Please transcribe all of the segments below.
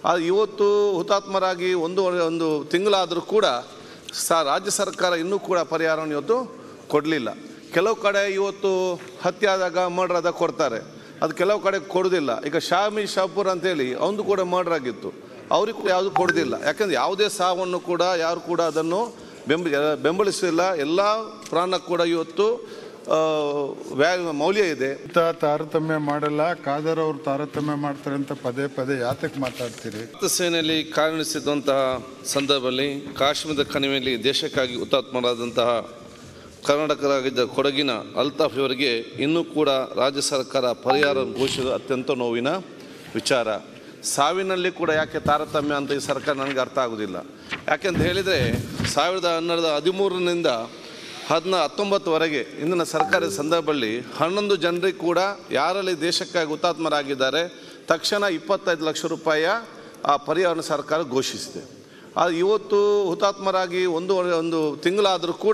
ಆ ಇವತ್ತು ಹುತಾತ್ಮರಾಗಿ ಒಂದು ಒಂದು ತಿಂಗಳಾದರೂ ಕೂಡ ಸ ರಾಜ್ಯ ಸರ್ಕಾರ ಇನ್ನೂ ಕೂಡ ಪರಿಹಾರವನ್ನು ಇವತ್ತು ಕೊಡಲಿಲ್ಲ ಕೆಲವು ಕಡೆ ಇವತ್ತು ಹತ್ಯೆ ಆದಾಗ ಮರ್ಡರ್ ಆದಾಗ ಕೊಡ್ತಾರೆ ಅದು ಕೆಲವು ಕಡೆ ಕೊಡೋದಿಲ್ಲ ಈಗ ಶಾಮಿ ಶಾಪುರ್ ಅಂತೇಳಿ ಅವನು ಕೂಡ ಮರ್ಡರ್ ಆಗಿತ್ತು ಅವ್ರಿಗೆ ಕೂಡ ಯಾವುದು ಕೊಡೋದಿಲ್ಲ ಯಾಕಂದ್ರೆ ಯಾವುದೇ ಸಾವನ್ನು ಕೂಡ ಯಾರು ಕೂಡ ಅದನ್ನು ಬೆಂಬ ಬೆಂಬಲಿಸಿಲ್ಲ ಎಲ್ಲ ಪ್ರಾಣ ಕೂಡ ಇವತ್ತು ಆ, ವ್ಯಾ ಮೌಲ್ಯ ಇದೆ ಇಂಥ ತಾರತಮ್ಯ ಮಾಡಲ್ಲ ಖಾದರ್ ಅವ್ರು ತಾರತಮ್ಯ ಮಾಡ್ತಾರೆ ಅಂತ ಪದೇ ಪದೇ ಯಾತಕ್ಕೆ ಮಾತಾಡ್ತೀರಿ ಭಾರತ ಸೇನೆಯಲ್ಲಿ ಕಾರ್ಯನಿರ್ವಹಿಸಿದಂತಹ ಸಂದರ್ಭದಲ್ಲಿ ಕಾಶ್ಮೀರದ ಕಣಿವೆಯಲ್ಲಿ ದೇಶಕ್ಕಾಗಿ ಹುತಾತ್ಮರಾದಂತಹ ಕರ್ನಾಟಕರಾಗಿದ್ದ ಕೊಡಗಿನ ಅಲ್ತಾಫ್ ಇವರಿಗೆ ಇನ್ನೂ ಕೂಡ ರಾಜ್ಯ ಸರ್ಕಾರ ಪರಿಹಾರ ಘೋಷಿಸಿದ ಅತ್ಯಂತ ನೋವಿನ ವಿಚಾರ ಸಾವಿನಲ್ಲಿ ಕೂಡ ಯಾಕೆ ತಾರತಮ್ಯ ಅಂತ ಈ ಸರ್ಕಾರ ನನಗೆ ಅರ್ಥ ಆಗೋದಿಲ್ಲ ಯಾಕೆಂತ ಹೇಳಿದರೆ ಸಾವಿರದ ಹನ್ನೆರಡು ಹದಿಮೂರರಿಂದ ಹದಿನ ಹತ್ತೊಂಬತ್ತುವರೆಗೆ ಇಂದಿನ ಸರ್ಕಾರದ ಸಂದರ್ಭದಲ್ಲಿ ಹನ್ನೊಂದು ಜನರಿಗೆ ಕೂಡ ಯಾರಲ್ಲಿ ದೇಶಕ್ಕಾಗಿ ಹುತಾತ್ಮರಾಗಿದ್ದಾರೆ ತಕ್ಷಣ ಇಪ್ಪತ್ತೈದು ಲಕ್ಷ ರೂಪಾಯಿಯ ಆ ಪರಿಹಾರವನ್ನು ಸರ್ಕಾರ ಘೋಷಿಸಿದೆ ಅದು ಇವತ್ತು ಹುತಾತ್ಮರಾಗಿ ಒಂದು ಒಂದು ತಿಂಗಳಾದರೂ ಕೂಡ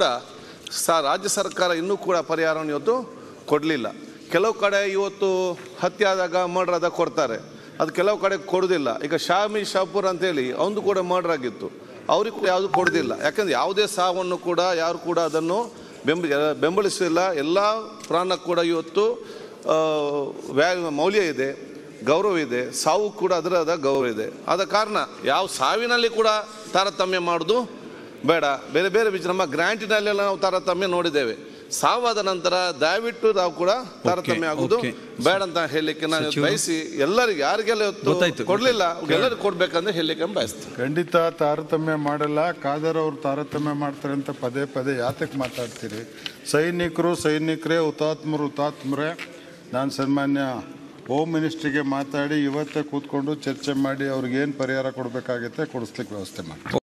ಸ ರಾಜ್ಯ ಸರ್ಕಾರ ಇನ್ನೂ ಕೂಡ ಪರಿಹಾರವನ್ನು ಇವತ್ತು ಕೊಡಲಿಲ್ಲ ಕೆಲವು ಕಡೆ ಇವತ್ತು ಹತ್ಯೆ ಆದಾಗ ಮರ್ಡರ್ ಆದಾಗ ಕೊಡ್ತಾರೆ ಅದು ಕೆಲವು ಕಡೆ ಕೊಡೋದಿಲ್ಲ ಈಗ ಶಾಮಿ ಶಾಪುರ್ ಅಂತೇಳಿ ಅವನು ಕೂಡ ಮರ್ಡರ್ ಆಗಿತ್ತು ಅವ್ರಿಗೆ ಕೂಡ ಯಾವುದು ಕೊಡೋದಿಲ್ಲ ಯಾಕಂದ್ರೆ ಯಾವುದೇ ಸಾವನ್ನು ಕೂಡ ಯಾರು ಕೂಡ ಅದನ್ನು ಬೆಂಬ ಬೆಂಬಲಿಸಿಲ್ಲ ಎಲ್ಲ ಪ್ರಾಣ ಕೂಡ ಇವತ್ತು ಆ, ವ್ಯಾ ಮೌಲ್ಯ ಇದೆ ಗೌರವ ಇದೆ ಸಾವು ಕೂಡ ಅದರದ ಗೌರವ ಇದೆ ಆದ ಕಾರಣ ಯಾವ ಸಾವಿನಲ್ಲಿ ಕೂಡ ತಾರತಮ್ಯ ಮಾಡೋದು ಬೇಡ ಬೇರೆ ಬೇರೆ ವಿಚಾರ ನಮ್ಮ ಗ್ರ್ಯಾಂಟಿನಲ್ಲೆಲ್ಲ ನಾವು ತಾರತಮ್ಯ ನೋಡಿದ್ದೇವೆ ಸಾವಾದ ನಂತರ ದಯವಿಟ್ಟು ನಾವು ಕೂಡ ತಾರತಮ್ಯ ಆಗುದು okay. ಬೇಡ ಅಂತ ಹೇಳಲಿಕ್ಕೆ ನಾನು ಸಚಿವರು- ಬಯಸಿ ಎಲ್ಲರಿಗೆ ಯಾರಿಗೆಲ್ಲ ಇವತ್ತು ಗೊತ್ತಾಯ್ತು. ಕೊಡ್ಲಿಲ್ಲ ಎಲ್ಲರಿಗೂ ಕೊಡ್ಬೇಕಂದ್ರೆ ಹೇಳಲಿಕ್ಕೆ ಬಯಸ್ತೀನಿ ಖಂಡಿತ ತಾರತಮ್ಯ ಮಾಡಲ್ಲ ಖಾದರ್ ಅವ್ರು ತಾರತಮ್ಯ ಮಾಡ್ತಾರೆ ಅಂತ ಪದೇ ಪದೇ ಯಾತಕ್ಕೆ ಮಾತಾಡ್ತೀರಿ ಸೈನಿಕರು ಸೈನಿಕರೇ ಹುತಾತ್ಮರು ಹುತಾತ್ಮರೇ ನಾನು ಸನ್ಮಾನ್ಯ ಹೋಮ್ ಮಿನಿಸ್ಟ್ರಿಗೆ ಮಾತಾಡಿ ಇವತ್ತೇ ಕೂತ್ಕೊಂಡು ಚರ್ಚೆ ಮಾಡಿ ಅವ್ರಿಗೆ ಏನು ಪರಿಹಾರ ಕೊಡಬೇಕಾಗುತ್ತೆ ಕೊಡಿಸ್ಲಿಕ್ಕೆ ವ್ಯವಸ್ಥೆ ಮಾಡಿ